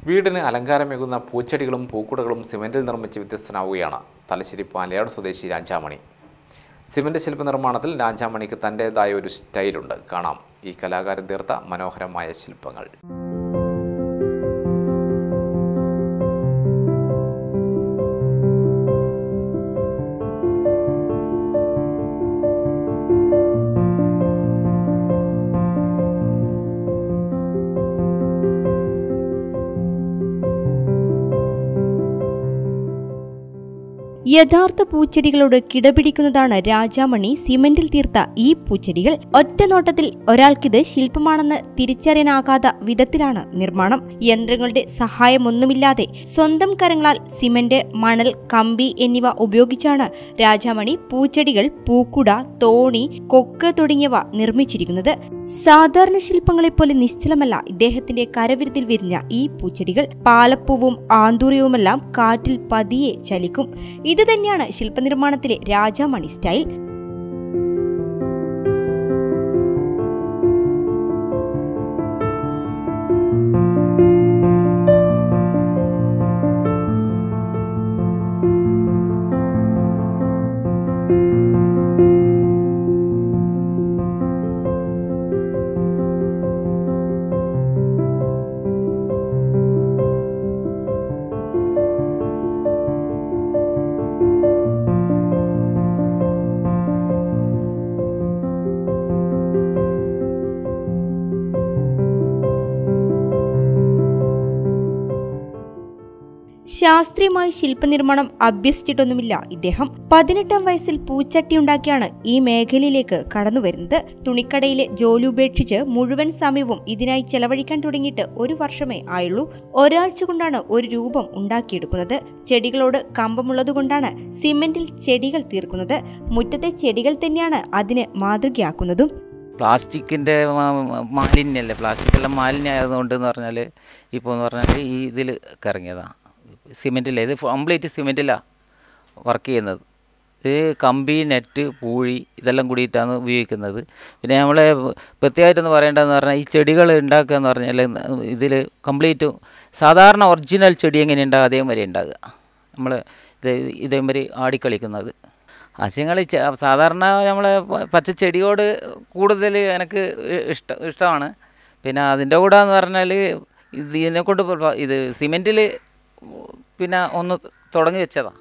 വീടിന് അലങ്കാരമേകുന്ന പൂച്ചെടികളും പൂക്കുടകളും സിമൻറ്റിൽ നിർമ്മിച്ച് വ്യത്യസ്തനാവുകയാണ് തലശ്ശേരി പാലയാട് സ്വദേശി രാജാമണി സിമൻറ്റ് ശില്പ നിർമ്മാണത്തിൽ രാജാമണിക്ക് തൻ്റേതായ ഒരു സ്റ്റൈലുണ്ട് കാണാം ഈ കലാകാരൻ തീർത്ത മനോഹരമായ ശില്പങ്ങൾ യഥാർത്ഥ പൂച്ചെടികളോട് കിടപിടിക്കുന്നതാണ് രാജാമണി സിമന്റിൽ തീർത്ത ഈ പൂച്ചെടികൾ ഒറ്റ നോട്ടത്തിൽ ഒരാൾക്കിത് ശില്പമാണെന്ന് തിരിച്ചറിയാനാകാത്ത വിധത്തിലാണ് നിർമ്മാണം യന്ത്രങ്ങളുടെ സഹായമൊന്നുമില്ലാതെ സ്വന്തം കരങ്ങളാൽ സിമന്റ് മണൽ കമ്പി എന്നിവ ഉപയോഗിച്ചാണ് രാജാമണി പൂച്ചെടികൾ പൂക്കുട തോണി കൊക്ക് തുടങ്ങിയവ നിർമ്മിച്ചിരിക്കുന്നത് സാധാരണ ശില്പങ്ങളെപ്പോലെ നിശ്ചലമല്ല ഇദ്ദേഹത്തിന്റെ കരവിരുതിൽ വിരിഞ്ഞ ഈ പൂച്ചെടികൾ പാലപ്പൂവും ആന്തൂര്യവുമെല്ലാം കാറ്റിൽ പതിയെ ചലിക്കും ഇത് തന്നെയാണ് ശില്പനിർമ്മാണത്തിലെ രാജാമണി സ്റ്റൈൽ ശാസ്ത്രീയമായി ശില്പനിർമ്മാണം അഭ്യസിച്ചിട്ടൊന്നുമില്ല ഇദ്ദേഹം പതിനെട്ടാം വയസ്സിൽ പൂച്ചട്ടി ഉണ്ടാക്കിയാണ് ഈ മേഖലയിലേക്ക് കടന്നുവരുന്നത് തുണിക്കടയിലെ ജോലി ഉപേക്ഷിച്ച് മുഴുവൻ സമയവും ഇതിനായി ചെലവഴിക്കാൻ തുടങ്ങിയിട്ട് ഒരു വർഷമേ ആയുള്ളൂ ഒരാഴ്ച കൊണ്ടാണ് ഒരു രൂപം ഉണ്ടാക്കിയെടുക്കുന്നത് ചെടികളോട് കമ്പമുള്ളതുകൊണ്ടാണ് സിമെന്റിൽ ചെടികൾ തീർക്കുന്നത് മുറ്റത്തെ ചെടികൾ തന്നെയാണ് അതിന് മാതൃകയാക്കുന്നതും പ്ലാസ്റ്റിക്കിൻ്റെ മാലിന്യമല്ലേ പ്ലാസ്റ്റിക്കെല്ലാം മാലിന്യം ആയതുകൊണ്ട് എന്ന് പറഞ്ഞാൽ ഇപ്പോൾ എന്ന് പറഞ്ഞാൽ ഈ ഇതിൽ ഇറങ്ങിയതാണ് സിമെൻറ്റില്ല ഇത് കംപ്ലീറ്റ് സിമെൻറ്റിലാണ് വർക്ക് ചെയ്യുന്നത് ഇത് കമ്പി നെറ്റ് പൂഴി ഇതെല്ലാം കൂടിയിട്ടാണ് ഉപയോഗിക്കുന്നത് പിന്നെ നമ്മളെ പ്രത്യേകമായിട്ടൊന്ന് പറയേണ്ടതെന്ന് പറഞ്ഞാൽ ഈ ചെടികൾ ഉണ്ടാക്കുക എന്ന് പറഞ്ഞാൽ ഇതിൽ കംപ്ലീറ്റ് സാധാരണ ഒറിജിനൽ ചെടി എങ്ങനെ ഉണ്ടാകുക അതേമാതിരി ഉണ്ടാകുക നമ്മൾ ഇത് ഇതേമാതിരി ആടിക്കളിക്കുന്നത് ആശയങ്ങൾ സാധാരണ നമ്മളെ പച്ചച്ചെടിയോട് കൂടുതൽ എനിക്ക് ഇഷ്ട ഇഷ്ടമാണ് പിന്നെ അതിൻ്റെ കൂടെ എന്ന് പറഞ്ഞാൽ ഇത് ഇതിനെ കൊണ്ട് ഇത് സിമെൻറ്റിൽ പിന്നെ ഒന്ന് തുടങ്ങി വെച്ചതാണ്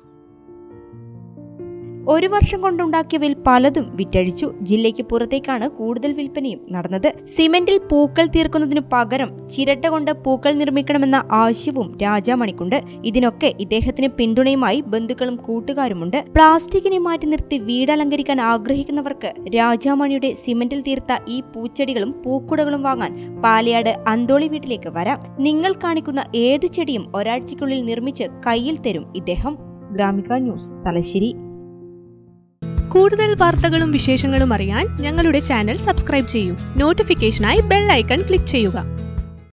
ഒരു വർഷം കൊണ്ടുണ്ടാക്കിയവയിൽ പലതും വിറ്റഴിച്ചു ജില്ലയ്ക്ക് പുറത്തേക്കാണ് കൂടുതൽ വിൽപ്പനയും നടന്നത് സിമെന്റിൽ പൂക്കൾ തീർക്കുന്നതിനു പകരം ചിരട്ട കൊണ്ട് പൂക്കൾ നിർമ്മിക്കണമെന്ന ആവശ്യവും രാജാമണിക്കുണ്ട് ഇതിനൊക്കെ ഇദ്ദേഹത്തിന് പിന്തുണയുമായി ബന്ധുക്കളും കൂട്ടുകാരുമുണ്ട് പ്ലാസ്റ്റിക്കിനെ മാറ്റി നിർത്തി വീടലങ്കരിക്കാൻ ആഗ്രഹിക്കുന്നവർക്ക് രാജാമണിയുടെ സിമെന്റിൽ തീർത്ത ഈ പൂച്ചെടികളും പൂക്കുടകളും വാങ്ങാൻ പാലയാട് അന്തോളി വീട്ടിലേക്ക് വരാം നിങ്ങൾ കാണിക്കുന്ന ഏത് ചെടിയും ഒരാഴ്ചയ്ക്കുള്ളിൽ നിർമ്മിച്ച് കയ്യിൽ തരും ഇദ്ദേഹം ഗ്രാമിക ന്യൂസ് തലശ്ശേരി കൂടുതൽ വാർത്തകളും വിശേഷങ്ങളും അറിയാൻ ഞങ്ങളുടെ ചാനൽ സബ്സ്ക്രൈബ് ചെയ്യൂ നോട്ടിഫിക്കേഷനായി ബെൽ ഐക്കൺ ക്ലിക്ക് ചെയ്യുക